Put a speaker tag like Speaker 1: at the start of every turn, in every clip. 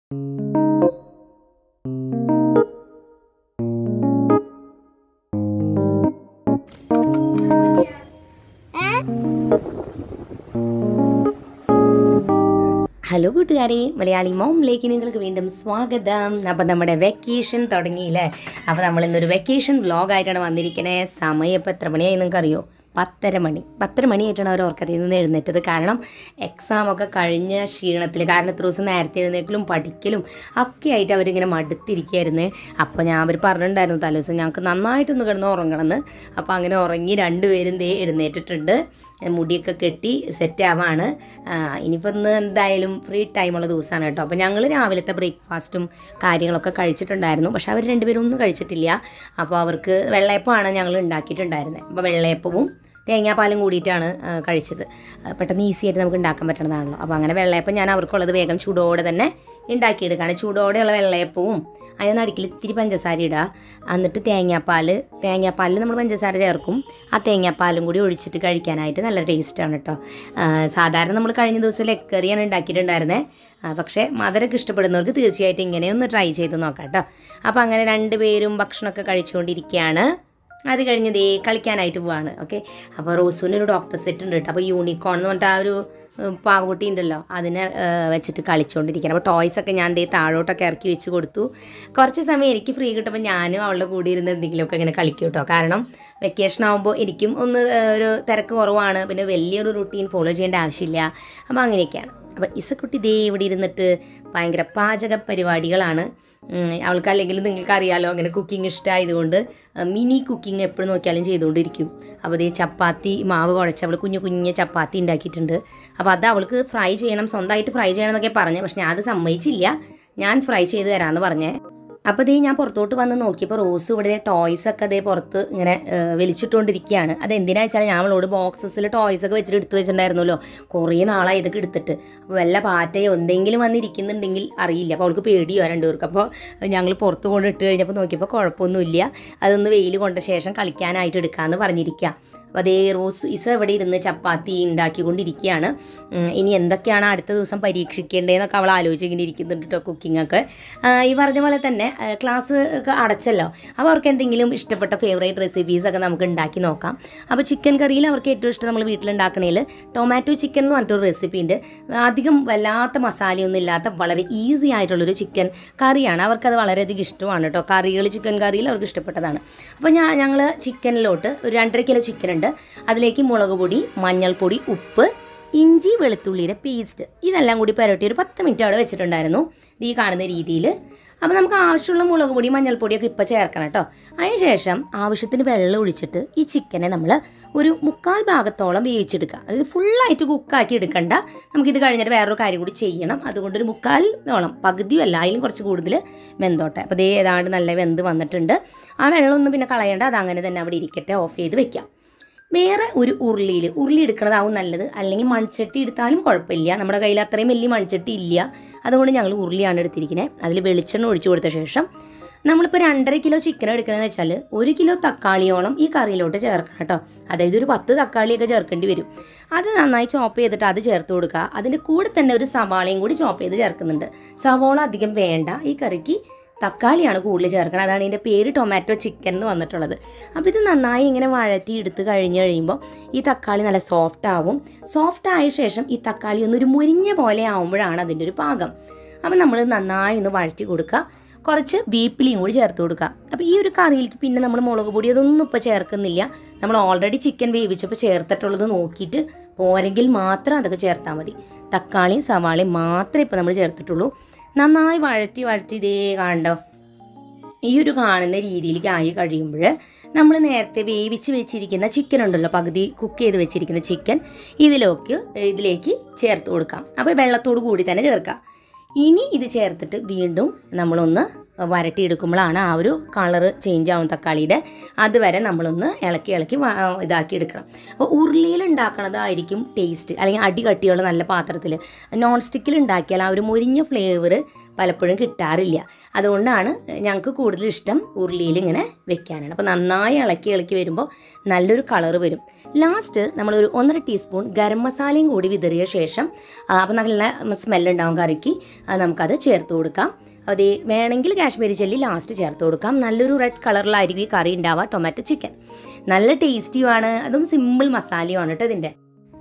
Speaker 1: hello കൂട്ടുകാരെ മലയാളി മോമിലേക്ക് നിങ്ങൾക്ക് വീണ്ടും സ്വാഗതം അപ്പം നമ്മുടെ വെക്കേഷൻ തുടങ്ങിയില്ലേ അപ്പോൾ നമ്മൾ ഇന്നൊരു വെക്കേഷൻ വ്ലോഗായിട്ടാണ് വന്നിരിക്കുന്നത് സമയം ഇപ്പോൾ എത്ര മണിയായി നിങ്ങൾക്ക് അറിയോ പത്തര മണി പത്തര മണിയായിട്ടാണ് അവർ ഉറക്കത്തിൽ നിന്ന് എഴുന്നേറ്റത് കാരണം എക്സാമൊക്കെ കഴിഞ്ഞ ക്ഷീണത്തിൽ കാരണം ഇത്ര ദിവസം നേരത്തെ എഴുന്നേക്കലും പഠിക്കലും ഒക്കെ ആയിട്ട് അവരിങ്ങനെ മടുത്തിരിക്കുകയായിരുന്നു അപ്പോൾ ഞാൻ അവർ പറഞ്ഞിട്ടുണ്ടായിരുന്നു തലേദിവസം ഞങ്ങൾക്ക് നന്നായിട്ടൊന്ന് കിടന്ന് ഉറങ്ങണമെന്ന് അപ്പോൾ അങ്ങനെ ഉറങ്ങി രണ്ടുപേരും ദേ എഴുന്നേറ്റിട്ടുണ്ട് മുടിയൊക്കെ കെട്ടി സെറ്റ് ആവാണ് ഇനിയിപ്പോൾ ഇന്ന് എന്തായാലും ഫ്രീ ടൈമുള്ള ദിവസമാണ് കേട്ടോ അപ്പോൾ ഞങ്ങൾ രാവിലത്തെ ബ്രേക്ക്ഫാസ്റ്റും കാര്യങ്ങളൊക്കെ കഴിച്ചിട്ടുണ്ടായിരുന്നു പക്ഷെ അവർ രണ്ടുപേരും ഒന്നും കഴിച്ചിട്ടില്ല അപ്പോൾ അവർക്ക് വെള്ളയപ്പമാണ് ഞങ്ങൾ ഉണ്ടാക്കിയിട്ടുണ്ടായിരുന്നത് അപ്പോൾ വെള്ളയപ്പവും തേങ്ങാപ്പാലും കൂടിയിട്ടാണ് ആ, കഴിച്ചത് ആ, പെട്ടെന്ന് ഈസി ആയിട്ട് നമുക്ക് ഉണ്ടാക്കാൻ പറ്റുന്നതാണല്ലോ അപ്പോൾ അങ്ങനെ വെള്ളയപ്പം ഞാൻ അവർക്കുള്ളത് വേഗം ചൂടോടെ തന്നെ ഉണ്ടാക്കിയെടുക്കുകയാണ് ചൂടോടെയുള്ള വെള്ളയപ്പവും അതിന് നടുക്കിൽ ഇത്തിരി പഞ്ചസാര ഇടുക എന്നിട്ട് തേങ്ങാപ്പാൽ തേങ്ങാപ്പാലിൽ നമ്മൾ പഞ്ചസാര ചേർക്കും ആ തേങ്ങാപ്പാലും കൂടി ഒഴിച്ചിട്ട് കഴിക്കാനായിട്ട് നല്ല ടേസ്റ്റാണ് കേട്ടോ ആ, സാധാരണ നമ്മൾ കഴിഞ്ഞ ദിവസം ലെക്കറിയാണ് ഉണ്ടാക്കിയിട്ടുണ്ടായിരുന്നത് ആ, പക്ഷേ മധുരമൊക്കെ ഇഷ്ടപ്പെടുന്നവർക്ക് തീർച്ചയായിട്ടും ഇങ്ങനെ ഒന്ന് ട്രൈ ചെയ്ത് നോക്കാം കേട്ടോ അപ്പോൾ അങ്ങനെ രണ്ടുപേരും ഭക്ഷണമൊക്കെ കഴിച്ചുകൊണ്ടിരിക്കുകയാണ് അത് കഴിഞ്ഞ് ദേ കളിക്കാനായിട്ട് പോവാണ് ഓക്കെ അപ്പോൾ റോസുവിന് ഒരു ഡോക്ടർ സെറ്റ് ഉണ്ട് കേട്ടോ അപ്പോൾ യൂണിക്കോൺ എന്ന് പറഞ്ഞിട്ട് ആ ഒരു ഉം, പാവക്കുട്ടി ഉണ്ടല്ലോ അതിനെ ആ, വെച്ചിട്ട് കളിച്ചുകൊണ്ടിരിക്കുകയാണ് അപ്പോൾ ടോയ്സ് ഒക്കെ ഞാൻ ദേ താഴോട്ടൊക്കെ ഇറക്കി വെച്ച് കൊടുത്തു കുറച്ച് സമയം എനിക്ക് ഫ്രീ കിട്ടുമ്പോൾ ഞാനും അവളുടെ കൂടെ ഇരുന്ന് എന്തെങ്കിലുമൊക്കെ ഇങ്ങനെ കളിക്കും കേട്ടോ കാരണം വെക്കേഷൻ ആകുമ്പോൾ എനിക്കും ഒന്ന് ആ, ഒരു തിരക്ക് കുറവാണ് പിന്നെ വലിയൊരു റുട്ടീൻ ഫോളോ ചെയ്യേണ്ട ആവശ്യമില്ല അപ്പോൾ അങ്ങനെയൊക്കെയാണ് അപ്പോൾ ഇസക്കുട്ടി ദേ ഇവിടെ ഇരുന്നിട്ട് ഭയങ്കര പാചക പരിപാടികളാണ് ഉം, അവൾക്ക് അല്ലെങ്കിൽ നിങ്ങൾക്ക് അറിയാലോ അങ്ങനെ കുക്കിംഗ് ഇഷ്ടമായതുകൊണ്ട് മിനി കുക്കിംഗ് എപ്പോഴും നോക്കിയാലും ചെയ്തുകൊണ്ടിരിക്കും അപ്പോൾ അതേ ചപ്പാത്തി മാവ് കുഴച്ച് അവൾ കുഞ്ഞു കുഞ്ഞു ചപ്പാത്തി ഉണ്ടാക്കിയിട്ടുണ്ട് അപ്പോൾ അത് അവൾക്ക് ഫ്രൈ ചെയ്യണം സ്വന്തമായിട്ട് ഫ്രൈ ചെയ്യണം എന്നൊക്കെ പറഞ്ഞു പക്ഷെ ഞാൻ അത് സമ്മതിച്ചില്ല ഞാൻ ഫ്രൈ ചെയ്ത് തരാമെന്ന് പറഞ്ഞേ അപ്പോൾ ദേ ഞാൻ പുറത്തോട്ട് വന്ന് നോക്കിയപ്പോൾ റോസ് ഇവിടെ ടോയ്സ് ഒക്കെ അതേ പുറത്ത് ഇങ്ങനെ ഏഹ്, വലിച്ചിട്ടുകൊണ്ടിരിക്കുകയാണ് അത് എന്തിനാ വെച്ചാൽ ഞാൻ അവളോട് ബോക്സസിൽ ടോയ്സ് ഒക്കെ വെച്ചിട്ട് എടുത്ത് വെച്ചിട്ടുണ്ടായിരുന്നല്ലോ കുറേ നാളായി ഇതൊക്കെ എടുത്തിട്ട് അപ്പോൾ വല്ല പാറ്റയോ എന്തെങ്കിലും വന്നിരിക്കുന്നുണ്ടെങ്കിൽ അറിയില്ല അപ്പോൾ അവൾക്ക് പേടിയോ രണ്ടുപേർക്ക് അപ്പോൾ ഞങ്ങൾ പുറത്ത് കൊണ്ട് ഇട്ട് കഴിഞ്ഞപ്പോൾ നോക്കിയപ്പോൾ കുഴപ്പമൊന്നുമില്ല അതൊന്ന് വെയിൽ കൊണ്ട ശേഷം കളിക്കാനായിട്ട് എടുക്കാമെന്ന് പറഞ്ഞിരിക്കുക അപ്പോൾ അതേ റോസ് ഇസ ഇവിടെ ഇരുന്ന് ചപ്പാത്തി ഉണ്ടാക്കിക്കൊണ്ടിരിക്കുകയാണ് ഉം, ഇനി എന്തൊക്കെയാണ് അടുത്ത ദിവസം പരീക്ഷിക്കേണ്ടതെന്നൊക്കെ അവൾ ആലോചിച്ചിങ്ങനെ ഇരിക്കുന്നുണ്ട് കേട്ടോ കുക്കിംഗ് ഒക്കെ ആ, ഈ പറഞ്ഞ പോലെ തന്നെ ആ, ക്ലാസ് ഒക്കെ അടച്ചല്ലോ അപ്പോൾ അവർക്ക് എന്തെങ്കിലും ഇഷ്ടപ്പെട്ട ഫേവറേറ്റ് റെസിപ്പീസ് ഒക്കെ നമുക്ക് ഉണ്ടാക്കി നോക്കാം അപ്പോൾ ചിക്കൻ കറിയിൽ അവർക്ക് ഏറ്റവും ഇഷ്ടം നമ്മൾ വീട്ടിലുണ്ടാക്കണേൽ ടൊമാറ്റോ ചിക്കൻ എന്ന് പറഞ്ഞിട്ടൊരു റെസിപ്പി ഉണ്ട് അധികം വല്ലാത്ത മസാലയൊന്നും ഇല്ലാത്ത വളരെ ഈസി ആയിട്ടുള്ളൊരു ചിക്കൻ കറിയാണ് അവർക്കത് വളരെയധികം ഇഷ്ടമാണ് കേട്ടോ കറികൾ ചിക്കൻ കറിയിൽ അവർക്ക് ഇഷ്ടപ്പെട്ടതാണ് അപ്പോൾ ഞാൻ ഞങ്ങൾ ചിക്കനിലോട്ട് ഒരു രണ്ടര കിലോ ചിക്കൻ ഉണ്ട് അതിലേക്ക് മുളക് പൊടി മഞ്ഞൾപ്പൊടി ഉപ്പ് ഇഞ്ചി വെളുത്തുള്ളിയുടെ പേസ്റ്റ് ഇതെല്ലാം കൂടി പുരട്ടി ഒരു പത്ത് മിനിറ്റ് അവിടെ വെച്ചിട്ടുണ്ടായിരുന്നു ഇത് ഈ കാണുന്ന രീതിയിൽ അപ്പോൾ നമുക്ക് ആവശ്യമുള്ള മുളക് പൊടി മഞ്ഞൾപ്പൊടിയൊക്കെ ഇപ്പോൾ ചേർക്കണം കേട്ടോ അതിനുശേഷം ആവശ്യത്തിന് വെള്ളം ഒഴിച്ചിട്ട് ഈ ചിക്കനെ നമ്മൾ ഒരു മുക്കാൽ ഭാഗത്തോളം വേവിച്ചെടുക്കുക അതായത് ഫുള്ളായിട്ട് കുക്കാക്കി എടുക്കണ്ട നമുക്കിത് കഴിഞ്ഞിട്ട് വേറൊരു കാര്യം കൂടി ചെയ്യണം അതുകൊണ്ടൊരു മുക്കാൽ ഓളം പകുതിയും അല്ല അതിലും കുറച്ച് കൂടുതൽ വെന്തോട്ടെ അപ്പോൾ ദേ ഏതാണ്ട് നല്ല വെന്ത് വന്നിട്ടുണ്ട് ആ വെള്ളമൊന്നും പിന്നെ കളയണ്ട അത് അങ്ങനെ തന്നെ അവിടെ ഇരിക്കട്ടെ ഓഫ് ചെയ്ത് വെക്കാം വേറെ ഒരു ഉരുളിയിൽ ഉരുളി എടുക്കുന്നതാവും നല്ലത് അല്ലെങ്കിൽ മൺചട്ടി എടുത്താലും കുഴപ്പമില്ല നമ്മുടെ കയ്യിൽ അത്രയും വലിയ മൺചട്ടി ഇല്ല അതുകൊണ്ട് ഞങ്ങൾ ഉരുളിയാണ് എടുത്തിരിക്കുന്നത് അതിൽ വെളിച്ചെണ്ണ ഒഴിച്ചു കൊടുത്ത ശേഷം നമ്മളിപ്പോൾ രണ്ടര കിലോ ചിക്കൻ എടുക്കണമെന്ന് വെച്ചാൽ ഒരു കിലോ തക്കാളിയോളം ഈ കറിയിലോട്ട് ചേർക്കണം കേട്ടോ അതായത് ഒരു പത്ത് തക്കാളിയൊക്കെ ചേർക്കേണ്ടി വരും അത് നന്നായി ചോപ്പ് ചെയ്തിട്ട് അത് ചേർത്ത് കൊടുക്കുക അതിൻ്റെ കൂടെ തന്നെ ഒരു സവാളയും കൂടി ചോപ്പ് ചെയ്ത് ചേർക്കുന്നുണ്ട് സവാള അധികം വേണ്ട ഈ കറിക്ക് തക്കാളിയാണ് കൂടുതൽ ചേർക്കണം അതാണ് ഇതിൻ്റെ പേര് ടൊമാറ്റോ ചിക്കൻ എന്ന് വന്നിട്ടുള്ളത് അപ്പോൾ ഇത് നന്നായി ഇങ്ങനെ വഴറ്റി എടുത്ത് കഴിഞ്ഞ് കഴിയുമ്പോൾ ഈ തക്കാളി നല്ല സോഫ്റ്റ് ആവും സോഫ്റ്റ് ആയ ശേഷം ഈ തക്കാളി ഒന്നൊരു മുരിഞ്ഞ പോലെ ആവുമ്പോഴാണ് അതിൻ്റെ ഒരു പാകം അപ്പോൾ നമ്മൾ നന്നായി ഒന്ന് വഴറ്റി കൊടുക്കുക കുറച്ച് വേപ്പിലയും കൂടി ചേർത്ത് കൊടുക്കുക അപ്പോൾ ഈ ഒരു കറിയിലേക്ക് പിന്നെ നമ്മൾ മുളക് പൊടി അതൊന്നും ഇപ്പോൾ ചേർക്കുന്നില്ല നമ്മൾ ഓൾറെഡി ചിക്കൻ വേവിച്ചപ്പോൾ ചേർത്തിട്ടുള്ളത് നോക്കിയിട്ട് പോരെങ്കിൽ മാത്രം അതൊക്കെ ചേർത്താൽ മതി തക്കാളിയും സവാളയും മാത്രമേ ഇപ്പോൾ നമ്മൾ ചേർത്തിട്ടുള്ളൂ നന്നായി വഴറ്റി വഴറ്റി ഇതേ കണ്ടോ ഈ ഒരു കാണുന്ന രീതിയിലേക്ക് ആയി കഴിയുമ്പോൾ നമ്മൾ നേരത്തെ വേവിച്ച് വെച്ചിരിക്കുന്ന ചിക്കൻ ഉണ്ടല്ലോ പകുതി കുക്ക് ചെയ്ത് വെച്ചിരിക്കുന്ന ചിക്കൻ ഇതിലേക്ക് ഇതിലേക്ക് ചേർത്ത് കൊടുക്കാം അപ്പോൾ വെള്ളത്തോട് കൂടി തന്നെ ചേർക്കാം ഇനി ഇത് ചേർത്തിട്ട് വീണ്ടും നമ്മളൊന്ന് വരട്ടിയെടുക്കുമ്പോഴാണ് ആ ഒരു കളറ് ചേഞ്ച് ആവും തക്കാളിയുടെ അതുവരെ നമ്മളൊന്ന് ഇളക്കി ഇളക്കി വ- ഇതാക്കി എടുക്കണം അപ്പോൾ ഉരുളിയിൽ ഉണ്ടാക്കണതായിരിക്കും ടേസ്റ്റ് അല്ലെങ്കിൽ അടി കട്ടിയുള്ള നല്ല പാത്രത്തിൽ നോൺ സ്റ്റിക്കിൽ ഉണ്ടാക്കിയാൽ ആ ഒരു മുരിഞ്ഞ ഫ്ലേവർ പലപ്പോഴും കിട്ടാറില്ല അതുകൊണ്ടാണ് ഞങ്ങൾക്ക് കൂടുതൽ ഇഷ്ടം ഉരുളിയിൽ ഇങ്ങനെ വെക്കാനാണ് അപ്പോൾ നന്നായി ഇളക്കി ഇളക്കി വരുമ്പോൾ നല്ലൊരു കളറ് വരും ലാസ്റ്റ് നമ്മളൊരു ഒന്നര ടീസ്പൂൺ ഗരം മസാലയും കൂടി വിതറിയ ശേഷം അപ്പോൾ നല്ല സ്മെല്ലുണ്ടാവും കറിക്ക് ആ, നമുക്കത് ചേർത്ത് കൊടുക്കാം അത് വേണമെങ്കിൽ കാശ്മീരി ചില്ലി ലാസ്റ്റ് ചേർത്ത് കൊടുക്കാം നല്ലൊരു റെഡ് കളറിലായിരിക്കും ഈ കറി ഉണ്ടാവുക ടൊമാറ്റോ ചിക്കൻ നല്ല ടേസ്റ്റിയുമാണ് അതും സിമ്പിൾ മസാലയുമാണ് കേട്ടോ ഇതിൻ്റെ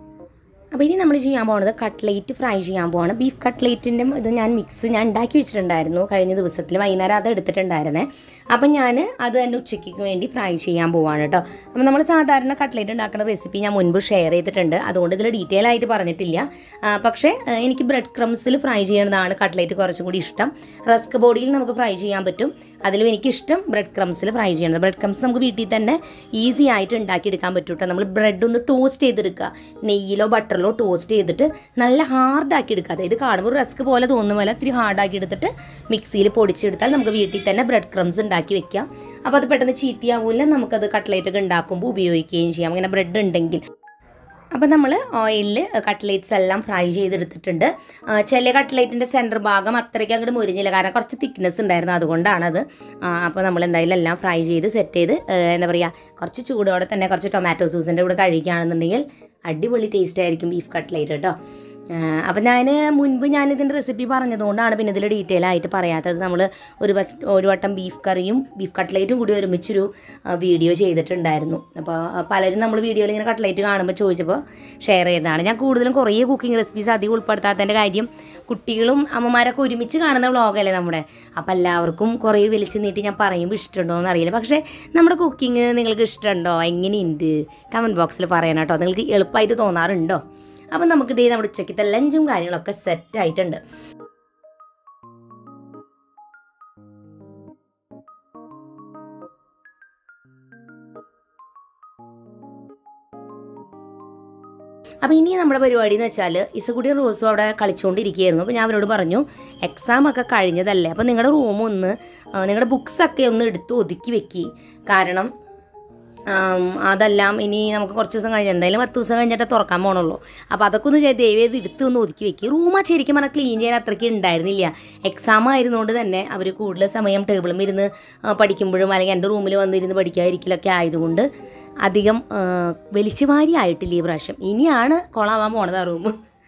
Speaker 1: അപ്പോൾ ഇനി നമ്മൾ ചെയ്യാൻ പോകുന്നത് കട്ട്ലേറ്റ് ഫ്രൈ ചെയ്യാൻ പോവാണ് ബീഫ് കട്ട്ലേറ്റിൻ്റെ ഇത് ഞാൻ മിക്സ് ഞാൻ ഉണ്ടാക്കി വെച്ചിട്ടുണ്ടായിരുന്നു കഴിഞ്ഞ ദിവസത്തിൽ വൈകുന്നേരം അത് എടുത്തിട്ടുണ്ടായിരുന്നേ അപ്പം ഞാൻ അത് തന്നെ ഉച്ചയ്ക്ക് വേണ്ടി ഫ്രൈ ചെയ്യാൻ പോവാണ് കേട്ടോ അപ്പം നമ്മൾ സാധാരണ കട്ട്ലേറ്റ് ഉണ്ടാക്കുന്ന റെസിപ്പി ഞാൻ മുൻപ് ഷെയർ ചെയ്തിട്ടുണ്ട് അതുകൊണ്ട് ഇതിൽ ഡീറ്റെയിൽ ആയിട്ട് പറഞ്ഞിട്ടില്ല ആ, പക്ഷേ ആ, എനിക്ക് ബ്രെഡ് ക്രംസിൽ ഫ്രൈ ചെയ്യുന്നതാണ് കട്ട്ലേറ്റ് കുറച്ചും കൂടി ഇഷ്ടം റസ്ക് ബോഡിയിൽ നമുക്ക് ഫ്രൈ ചെയ്യാൻ പറ്റും അതിലും എനിക്കിഷ്ടം ബ്രെഡ് ക്രംസിൽ ഫ്രൈ ചെയ്യുന്നത് ബ്രെഡ് ക്രംസ് നമുക്ക് വീട്ടിൽ തന്നെ ഈസി ആയിട്ട് ഉണ്ടാക്കിയെടുക്കാൻ പറ്റും കേട്ടോ നമ്മൾ ബ്രെഡ് ഒന്ന് ടോസ്റ്റ് ചെയ്തെടുക്കുക നെയ്യിലോ ബട്ടറിലോ ടോസ്റ്റ് ചെയ്തിട്ട് നല്ല ഹാർഡാക്കി എടുക്കുക അതായത് കാണുമ്പോൾ റസ്ക് പോലെ തോന്നുന്ന പോലെ ഇത്തിരി ഹാർഡാക്കി എടുത്തിട്ട് മിക്സിയിൽ പൊടിച്ചെടുത്താൽ നമുക്ക് വീട്ടിൽ തന്നെ ബ്രെഡ് ക്രംസ് ഉണ്ടാക്കി വെക്കാം അപ്പോൾ അത് പെട്ടെന്ന് ചീത്തയാവില്ല നമുക്കത് കട്ട്ലേറ്റ് ഒക്കെ ഉണ്ടാക്കുമ്പോൾ ഉപയോഗിക്കുകയും ചെയ്യാം അങ്ങനെ ബ്രെഡ് ഉണ്ടെങ്കിൽ അപ്പോൾ നമ്മൾ ഓയിലിൽ കട്ട്ലേറ്റ്സ് എല്ലാം ഫ്രൈ ചെയ്തെടുത്തിട്ടുണ്ട് ആ, ചില കട്ട്ലേറ്റിൻ്റെ സെൻറ്റർ ഭാഗം അത്രയ്ക്ക് അങ്ങോട്ട് മുരിഞ്ഞില്ല കാരണം കുറച്ച് തിക്നെസ് ഉണ്ടായിരുന്നു അതുകൊണ്ടാണത് അപ്പോൾ നമ്മൾ എന്തായാലും എല്ലാം ഫ്രൈ ചെയ്ത് സെറ്റ് ചെയ്ത് ആ, എന്താ പറയുക കുറച്ച് ചൂടോടെ തന്നെ കുറച്ച് ടൊമാറ്റോ സോസിൻ്റെ കൂടെ കഴിക്കുകയാണെന്നുണ്ടെങ്കിൽ അടിപൊളി ടേസ്റ്റ് ആയിരിക്കും ബീഫ് കട്ട്ലേറ്റ് കേട്ടോ അപ്പം ഞാൻ മുൻപ് ഞാനിതിൻ്റെ റെസിപ്പി പറഞ്ഞതുകൊണ്ടാണ് പിന്നെ ഇതിൽ ഡീറ്റെയിൽ ആയിട്ട് പറയാത്തത് നമ്മൾ ഒരു വസ് ഒരു വട്ടം ബീഫ് കറിയും ബീഫ് കട്ട്ലേറ്റും കൂടി ഒരുമിച്ചൊരു ആ, വീഡിയോ ചെയ്തിട്ടുണ്ടായിരുന്നു അപ്പോൾ ആ, പലരും നമ്മൾ വീഡിയോയിൽ ഇങ്ങനെ കട്ട്ലേറ്റ് കാണുമ്പോൾ ചോദിച്ചപ്പോൾ ഷെയർ ചെയ്തതാണ് ഞാൻ കൂടുതലും കുറേ കുക്കിംഗ് റെസിപ്പീസ് അധികം ഉൾപ്പെടുത്താത്തതിൻ്റെ കാര്യം കുട്ടികളും അമ്മമാരൊക്കെ ഒരുമിച്ച് കാണുന്ന വ്ളോഗല്ലേ നമ്മുടെ അപ്പോൾ എല്ലാവർക്കും കുറേ വലിച്ചു നീട്ടി ഞാൻ പറയുമ്പോൾ ഇഷ്ടമുണ്ടോ എന്ന് അറിയില്ല പക്ഷേ നമ്മുടെ കുക്കിംഗ് നിങ്ങൾക്ക് ഇഷ്ടമുണ്ടോ എങ്ങനെയുണ്ട് കമൻറ്റ് ബോക്സിൽ പറയണം കേട്ടോ നിങ്ങൾക്ക് എളുപ്പമായിട്ട് തോന്നാറുണ്ടോ അപ്പം നമുക്ക് ഇതേ നമ്മുടെ ഉച്ചക്കത്തെ ലഞ്ചും കാര്യങ്ങളൊക്കെ സെറ്റ് ആയിട്ടുണ്ട് അപ്പോൾ ഇനി നമ്മുടെ പരിപാടി എന്ന് വെച്ചാൽ ഇസകുടി റോസും അവിടെ കളിച്ചുകൊണ്ടിരിക്കുകയായിരുന്നു അപ്പോൾ ഞാൻ അവരോട് പറഞ്ഞു എക്സാം ഒക്കെ കഴിഞ്ഞതല്ലേ അപ്പോൾ നിങ്ങളുടെ റൂം ഒന്ന് ആ, നിങ്ങളുടെ ബുക്സൊക്കെ ഒന്ന് എടുത്ത് ഒതുക്കി വെക്കി കാരണം ആം, അതെല്ലാം ഇനി നമുക്ക് കുറച്ച് ദിവസം കഴിഞ്ഞ് എന്തായാലും പത്ത് ദിവസം കഴിഞ്ഞിട്ട് തുറക്കാൻ പോകണുള്ളൂ അപ്പോൾ അതൊക്കെ ഒന്ന് ചെയ്ത് ദയവ് ചെയ്ത് എടുത്ത് ഒന്ന് ഒതുക്കി വെക്കുക റൂമാ ശരിക്കും പറഞ്ഞാൽ ക്ലീൻ ചെയ്യാൻ അത്രയ്ക്ക് ഉണ്ടായിരുന്നില്ല എക്സാം ആയിരുന്നുകൊണ്ട് തന്നെ അവർ കൂടുതൽ സമയം ടേബിളും ഇരുന്ന് ആ, പഠിക്കുമ്പോഴും അല്ലെങ്കിൽ എൻ്റെ റൂമിൽ വന്നിരുന്ന് പഠിക്കാതിരിക്കലൊക്കെ ആയതുകൊണ്ട് അധികം ആ, വലിച്ചുവാരി ആയിട്ടില്ല ഈ പ്രാവശ്യം ഇനിയാണ് കൊളാവാൻ പോണത് ആ റൂം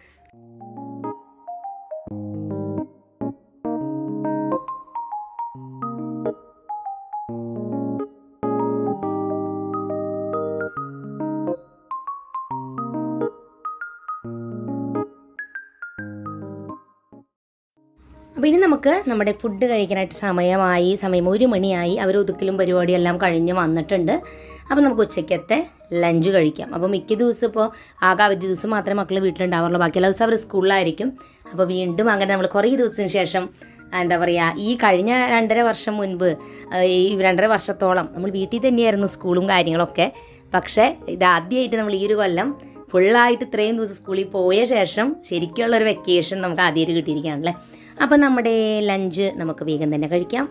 Speaker 1: അപ്പോൾ ഇനി നമുക്ക് നമ്മുടെ ഫുഡ് കഴിക്കാനായിട്ട് സമയമായി സമയം ഒരു മണിയായി അവർ ഒതുക്കലും പരിപാടിയും എല്ലാം കഴിഞ്ഞ് വന്നിട്ടുണ്ട് അപ്പോൾ നമുക്ക് ഉച്ചയ്ക്കത്തെ ലഞ്ച് കഴിക്കാം അപ്പോൾ മിക്ക ദിവസം ഇപ്പോൾ ആകെ അവധി ദിവസം മാത്രമേ മക്കൾ വീട്ടിലുണ്ടാവാറുള്ളൂ ബാക്കിയുള്ള ദിവസം അവർ സ്കൂളിലായിരിക്കും അപ്പോൾ വീണ്ടും അങ്ങനെ നമ്മൾ കുറേ ദിവസത്തിന് ശേഷം എന്താ പറയുക ഈ കഴിഞ്ഞ രണ്ടര വർഷം മുൻപ് ആ, ഈ രണ്ടര വർഷത്തോളം നമ്മൾ വീട്ടിൽ തന്നെയായിരുന്നു സ്കൂളും കാര്യങ്ങളൊക്കെ പക്ഷേ ഇതാദ്യമായിട്ട് നമ്മൾ ഈ ഒരു കൊല്ലം ഫുള്ളായിട്ട് ഇത്രയും ദിവസം സ്കൂളിൽ പോയ ശേഷം ശരിക്കുള്ള ഒരു വെക്കേഷൻ നമുക്ക് ആദ്യമായിട്ട് കിട്ടിയിരിക്കുകയാണല്ലേ അപ്പം നമ്മുടെ ലഞ്ച് നമുക്ക് വേഗം തന്നെ കഴിക്കാം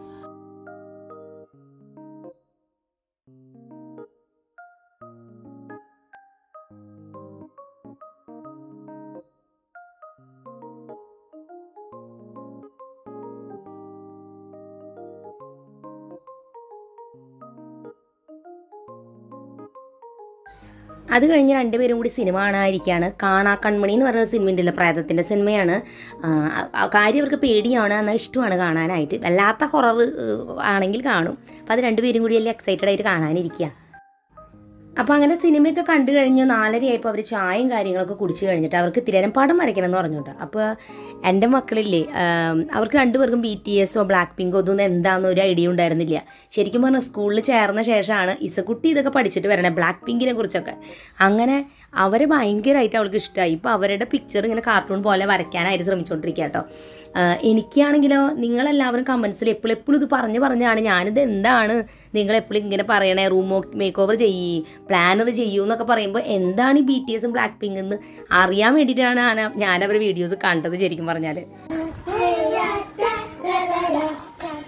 Speaker 1: അത് കഴിഞ്ഞ് രണ്ടുപേരും കൂടി സിനിമ കാണാതിരിക്കുകയാണ് കാണാ കൺമണി എന്ന് പറയുന്ന സിനിമ ഉണ്ടല്ലോ പ്രേതത്തിൻ്റെ സിനിമയാണ് ആ, ആ കാര്യം അവർക്ക് പേടിയാണ് എന്നാൽ ഇഷ്ടമാണ് കാണാനായിട്ട് വല്ലാത്ത ഹൊറർ ആണെങ്കിൽ കാണും അപ്പോൾ അത് രണ്ടുപേരും കൂടി വലിയ എക്സൈറ്റഡ് ആയിട്ട് കാണാനിരിക്കുക അപ്പോൾ അങ്ങനെ സിനിമയൊക്കെ കണ്ടു കഴിഞ്ഞു നാലരയായപ്പോൾ അവർ ചായയും കാര്യങ്ങളൊക്കെ കുടിച്ച് കഴിഞ്ഞിട്ട് അവർക്ക് തിരേരം പടം വരയ്ക്കണം എന്ന് പറഞ്ഞുകൊണ്ട് അപ്പോൾ എൻ്റെ മക്കളില്ലേ ആം, അവർക്ക് രണ്ടുപേർക്കും ബി ടി എസോ ബ്ലാക്ക് പിങ്കോ ഇതൊന്നും എന്താണെന്ന് ഒരു ഐഡിയ ഉണ്ടായിരുന്നില്ല ശരിക്കും പറഞ്ഞാൽ സ്കൂളിൽ ചേർന്ന ശേഷമാണ് ഇസക്കുട്ടി ഇതൊക്കെ പഠിച്ചിട്ട് വരണേ ബ്ലാക്ക് പിങ്കിനെ കുറിച്ചൊക്കെ അങ്ങനെ അവരെ ഭയങ്കരമായിട്ട് അവൾക്ക് ഇഷ്ടമായി ഇപ്പോൾ അവരുടെ പിക്ചർ ഇങ്ങനെ കാർട്ടൂൺ പോലെ വരയ്ക്കാനായിട്ട് ശ്രമിച്ചുകൊണ്ടിരിക്കുക കേട്ടോ ആ, എനിക്കാണെങ്കിലോ നിങ്ങളെല്ലാവരും കമൻസിൽ എപ്പോഴും എപ്പോഴും ഇത് പറഞ്ഞ് പറഞ്ഞാണ് ഞാനിത് എന്താണ് നിങ്ങളെപ്പോഴും ഇങ്ങനെ പറയണേ റൂം മേക്ക് ഓവർ ചെയ്യ് പ്ലാനർ ചെയ്യൂ എന്നൊക്കെ പറയുമ്പോൾ എന്താണ് ഈ ബി ടി എസും ബ്ലാക്ക് പിങ്ക് എന്ന് അറിയാൻ വേണ്ടിയിട്ടാണ് ഞാൻ അവരുടെ വീഡിയോസ് കണ്ടത് ശരിക്കും പറഞ്ഞാൽ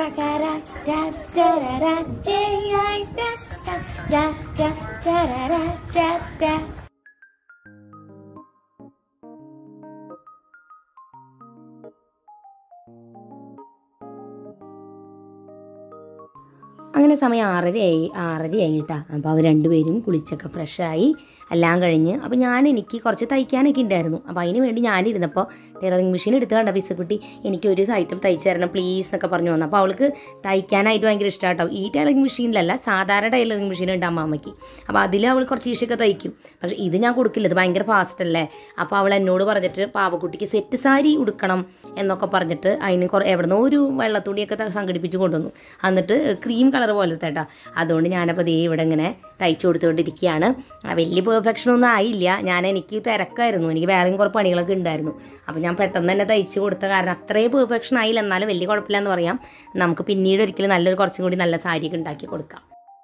Speaker 1: അങ്ങനെ സമയം ആറരയായി ആറരയായി കേട്ടോ അപ്പോൾ അവർ രണ്ടുപേരും കുളിച്ചൊക്കെ ഫ്രഷായി എല്ലാം കഴിഞ്ഞ് അപ്പോൾ ഞാൻ എനിക്ക് കുറച്ച് തയ്ക്കാനൊക്കെ ഉണ്ടായിരുന്നു അപ്പോൾ അതിന് വേണ്ടി ഞാനിരുന്നപ്പോൾ ടൈലറിങ് മെഷീൻ എടുത്ത് കണ്ട പിസക്കുട്ടി എനിക്ക് ഒരു ഐറ്റം തയ്ച്ചു തരണം പ്ലീസ് എന്നൊക്കെ പറഞ്ഞു വന്നു അപ്പോൾ അവൾക്ക് തയ്ക്കാനായിട്ട് ഭയങ്കര ഇഷ്ടമാണ് കേട്ടോ ഈ ടൈലറിങ് മെഷീനിലല്ല സാധാരണ ടൈലറിങ് മെഷീൻ ഉണ്ട് അമ്മാമ്മയ്ക്ക് അപ്പോൾ അതിൽ അവൾ കുറച്ച് ഈശൊക്കെ തയ്ക്കും പക്ഷേ ഇത് ഞാൻ കൊടുക്കില്ല ഇത് ഭയങ്കര ഫാസ്റ്റ് അല്ലേ അപ്പോൾ അവൾ എന്നോട് പറഞ്ഞിട്ട് പാവക്കുട്ടിക്ക് സെറ്റ് സാരി ഉടുക്കണം എന്നൊക്കെ പറഞ്ഞിട്ട് അതിന് കുറേ എവിടുന്നോ ഒരു വെള്ളത്തുണിയൊക്കെ ത- സംഘടിപ്പിച്ച് കൊണ്ടുവന്നു എന്നിട്ട് ക്രീം കളർ പോലത്തെ കേട്ടോ അതുകൊണ്ട് ഞാനപ്പോൾ ദേ ഇവിടെ ഇങ്ങനെ തയ്ച്ചു കൊടുത്തുകൊണ്ടിരിക്കുകയാണ് ആ, വലിയ പെർഫെക്ഷൻ ഒന്നും ആയില്ല ഞാൻ എനിക്ക് തിരക്കായിരുന്നു എനിക്ക് വേറെയും കുറേ പണികളൊക്കെ ഉണ്ടായിരുന്നു അപ്പോൾ ഞാൻ പെട്ടെന്ന് തന്നെ തയ്ച്ചു കൊടുത്ത കാരണം അത്രയും പെർഫെക്ഷൻ ആയില്ല എന്നാലും വലിയ കുഴപ്പമില്ല എന്ന് പറയാം നമുക്ക് പിന്നീട് ഒരിക്കലും നല്ലൊരു കുറച്ചും കൂടി നല്ല സാരിയൊക്കെ ഉണ്ടാക്കി കൊടുക്കാം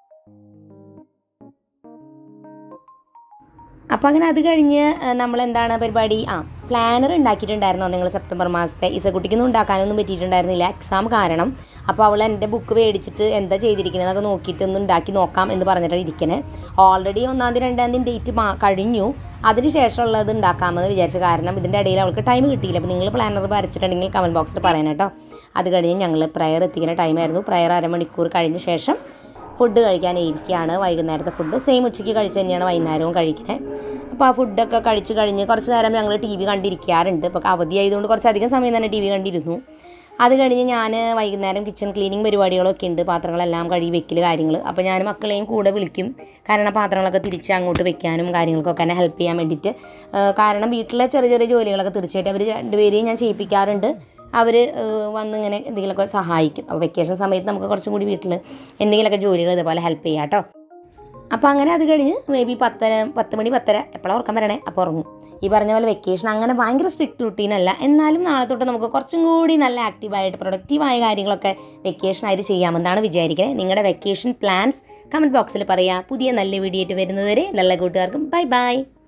Speaker 1: അപ്പോൾ അങ്ങനെ അത് കഴിഞ്ഞ് നമ്മൾ എന്താണ് പരിപാടി ആ പ്ലാനർ ഉണ്ടാക്കിയിട്ടുണ്ടായിരുന്നോ നിങ്ങൾ സെപ്റ്റംബർ മാസത്തെ ഇസക്കുട്ടിക്കൊന്നും ഉണ്ടാക്കാനൊന്നും പറ്റിയിട്ടുണ്ടായിരുന്നില്ല എക്സാം കാരണം അപ്പോൾ അവൾ എൻ്റെ ബുക്ക് മേടിച്ചിട്ട് എന്താ ചെയ്തിരിക്കുന്നതൊക്കെ നോക്കിയിട്ട് ഒന്ന് ഉണ്ടാക്കി നോക്കാം എന്ന് പറഞ്ഞിട്ടാണ് ഇരിക്കണേ ഓൾറെഡി ഒന്നാം തീയതി രണ്ടാം തീയതി ഡേറ്റ് മാ കഴിഞ്ഞു അതിന് ശേഷമുള്ളത് ഉണ്ടാക്കാമെന്ന് വിചാരിച്ചു കാരണം ഇതിൻ്റെ ഇടയിൽ അവൾക്ക് ടൈം കിട്ടിയില്ല അപ്പോൾ നിങ്ങൾ പ്ലാനർ വരച്ചിട്ടുണ്ടെങ്കിൽ കമൻറ്റ് ബോക്സിൽ പറയണം കേട്ടോ അത് കഴിഞ്ഞ് ഞങ്ങൾ പ്രയർ എത്തിക്കുന്ന ടൈമായിരുന്നു പ്രയർ അരമണിക്കൂർ കഴിഞ്ഞ ശേഷം ഫുഡ് കഴിക്കാൻ ഇരിക്കുകയാണ് വൈകുന്നേരത്തെ ഫുഡ് സെയിം ഉച്ചയ്ക്ക് കഴിച്ച് തന്നെയാണ് വൈകുന്നേരവും കഴിക്കുന്നത് അപ്പോൾ ആ ഫുഡൊക്കെ കഴിച്ച് കഴിഞ്ഞ് കുറച്ച് നേരം ഞങ്ങൾ ടി വി കണ്ടിരിക്കാറുണ്ട് ഇപ്പോൾ അവധി ആയതുകൊണ്ട് കുറച്ചധികം സമയം തന്നെ ടി വി കണ്ടിരുന്നു അത് കഴിഞ്ഞ് ഞാൻ വൈകുന്നേരം കിച്ചൺ ക്ലീനിങ് പരിപാടികളൊക്കെ ഉണ്ട് പാത്രങ്ങളെല്ലാം കഴുകി വെക്കൽ കാര്യങ്ങൾ അപ്പോൾ ഞാൻ മക്കളെയും കൂടെ വിളിക്കും കാരണം പാത്രങ്ങളൊക്കെ തിരിച്ച് അങ്ങോട്ട് വെക്കാനും കാര്യങ്ങൾക്കൊക്കെ എന്നെ ഹെൽപ്പ് ചെയ്യാൻ വേണ്ടിയിട്ട് ആ, കാരണം വീട്ടിലെ ചെറിയ ചെറിയ ജോലികളൊക്കെ തീർച്ചയായിട്ടും അവർ രണ്ടുപേരെയും ഞാൻ ചെയ്യിപ്പിക്കാറുണ്ട് അവർ വന്ന് ഇങ്ങനെ എന്തെങ്കിലുമൊക്കെ സഹായിക്കും അപ്പോൾ വെക്കേഷൻ സമയത്ത് നമുക്ക് കുറച്ചും കൂടി വീട്ടിൽ എന്തെങ്കിലുമൊക്കെ ജോലികൾ ഇതുപോലെ ഹെൽപ്പ് ചെയ്യാം കേട്ടോ അപ്പോൾ അങ്ങനെ അത് കഴിഞ്ഞ് മേ ബി പത്തര പത്ത് മണി പത്തര എപ്പോഴാണ് ഉറക്കം വരണേ അപ്പോൾ ഉറങ്ങും ഈ പറഞ്ഞ പോലെ വെക്കേഷൻ അങ്ങനെ ഭയങ്കര സ്ട്രിക്റ്റ് റുട്ടീനല്ല എന്നാലും നാളെ തൊട്ട് നമുക്ക് കുറച്ചും കൂടി നല്ല ആക്റ്റീവായിട്ട് പ്രൊഡക്റ്റീവായ കാര്യങ്ങളൊക്കെ വെക്കേഷനായിട്ട് ചെയ്യാമെന്നാണ് വിചാരിക്കുന്നത് നിങ്ങളുടെ വെക്കേഷൻ പ്ലാൻസ് കമൻറ്റ് ബോക്സിൽ പറയുക പുതിയ നല്ല വീഡിയോ ആയിട്ട് വരുന്നതുവരെ നല്ല കൂട്ടുകാർക്കും ബൈ ബൈ